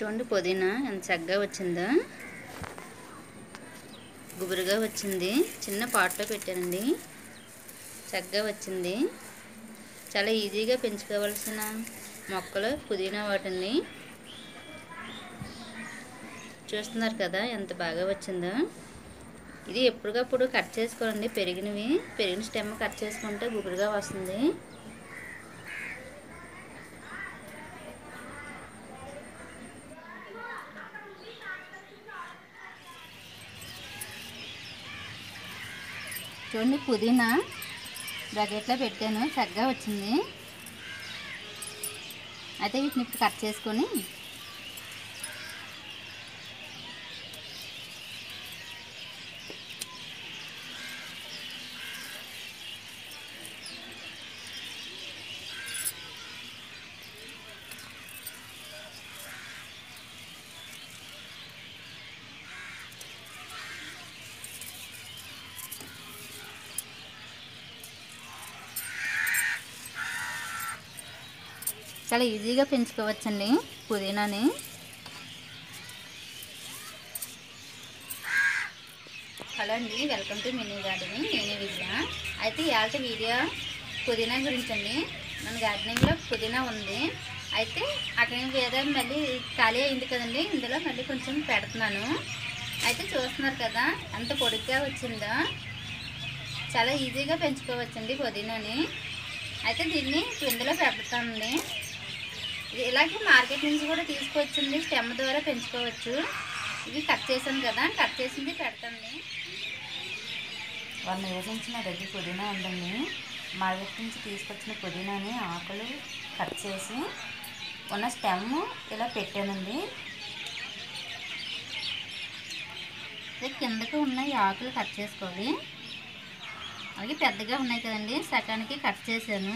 చూడండి పుదీనా ఎంత చక్కగా వచ్చిందో గుబురుగా వచ్చింది చిన్న పాట్లో పెట్టానండి చక్కగా వచ్చింది చాలా ఈజీగా పెంచుకోవాల్సిన మొక్కలు పుదీనా వాటిని చూస్తున్నారు కదా ఎంత బాగా వచ్చిందో ఇది ఎప్పటికప్పుడు కట్ చేసుకోండి పెరిగినవి పెరిగిన స్టెమ్ కట్ చేసుకుంటే గుబురుగా వస్తుంది చూడండి పుదీనా బకెట్లో పెట్టాను చక్కగా వచ్చింది అయితే వీటిని ఇప్పుడు కట్ చేసుకొని చాలా ఈజీగా పెంచుకోవచ్చండి పుదీనాని హలో అండి వెల్కమ్ టు మినీ గార్డెనింగ్ నేనే విజయ అయితే ఇవాళ వీడియో పుదీనా గురించి అండి మన గార్డెనింగ్లో పుదీనా ఉంది అయితే అక్కడ వేరే మళ్ళీ ఖాళీ అయింది కదండి ఇందులో మళ్ళీ కొంచెం పెడుతున్నాను అయితే చూస్తున్నారు కదా ఎంత పొడిగ్గా వచ్చిందో చాలా ఈజీగా పెంచుకోవచ్చండి పుదీనాని అయితే దీన్ని ఇందులో పెడతానండి ఇది ఇలాగే మార్కెట్ నుంచి కూడా తీసుకొచ్చింది స్టెమ్ ద్వారా పెంచుకోవచ్చు ఇది కట్ చేశాను కదా కట్ చేసింది పెడతాండి వన్ ఇయర్ నుంచి నా దగ్గర పుదీనా ఉందండి మార్కెట్ నుంచి తీసుకొచ్చిన పుదీనాని ఆకులు కట్ చేసి ఉన్న స్టెమ్ ఇలా పెట్టానండి ఇది కిందకు ఉన్నాయి ఆకులు కట్ చేసుకోవాలి అలాగే పెద్దగా ఉన్నాయి కదండి సగానికి కట్ చేశాను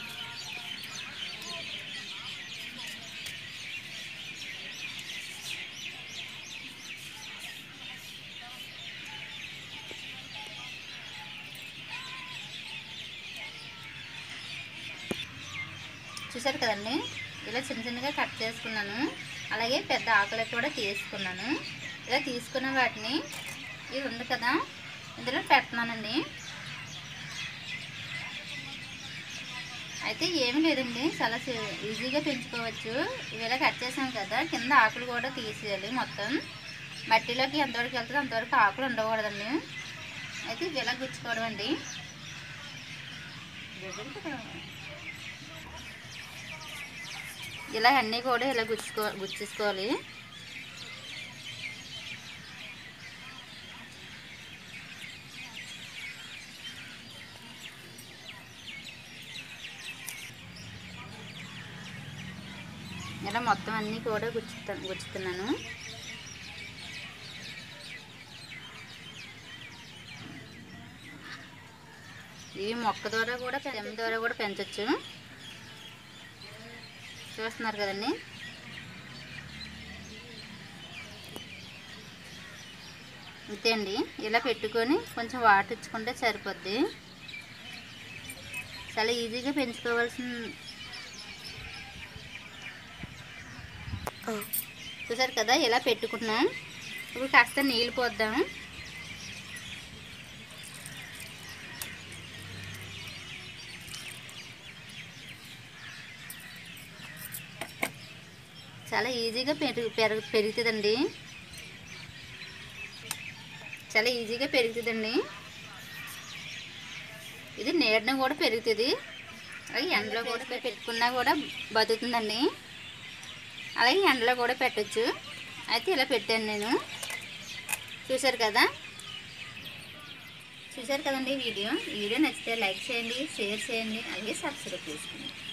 చూసారు కదండి ఇలా చిన్న చిన్నగా కట్ చేసుకున్నాను అలాగే పెద్ద ఆకులు కూడా తీసుకున్నాను ఇలా తీసుకున్న వాటిని ఇది ఉంది కదా ఇందులో పెడుతున్నానండి అయితే ఏమీ లేదండి చాలా సి- ఈజీగా పెంచుకోవచ్చు ఇవి ఇలా కట్ చేసాం కదా కింద ఆకులు కూడా తీసేయాలి మొత్తం మట్టిలోకి ఎంతవరకు వెళ్తుందో అంతవరకు ఆకులు ఉండకూడదండి అయితే ఇవి ఇలా గుచ్చుకోవడం అండి ఇలా అన్నీ కూడా ఇలా గుచ్చుకో గుచ్చేసుకోవాలి ఇలా మొత్తం అన్నీ కూడా గుచ్చుతా గుచ్చుతున్నాను ఇవి మొక్క ద్వారా కూడా స్టెమ్ ద్వారా కూడా పెంచవచ్చు చూస్తున్నారు కదండి అంతే అండి ఇలా పెట్టుకొని కొంచెం వాటర్ ఇచ్చుకుంటే సరిపోద్ది చాలా ఈజీగా పెంచుకోవాల్సిన చూసారు కదా ఇలా పెట్టుకున్నాం ఇప్పుడు కాస్త నీళ్ళు పోద్దాం చాలా ఈజీగా పెరుగు పెరుగు పెరుగుతుందండి చాలా ఈజీగా పెరుగుతుందండి ఇది నీడన కూడా పెరుగుతుంది అలాగే ఎండలో కూడా పె- పెట్టుకున్నా కూడా బతుకుతుందండి అలాగే ఎండలో కూడా పెట్టచ్చు అయితే ఇలా పెట్టాను నేను చూశారు కదా చూశారు కదండి ఈ వీడియో ఈ వీడియో నచ్చితే లైక్ చేయండి షేర్ చేయండి అలాగే సబ్స్క్రైబ్ చేసుకోండి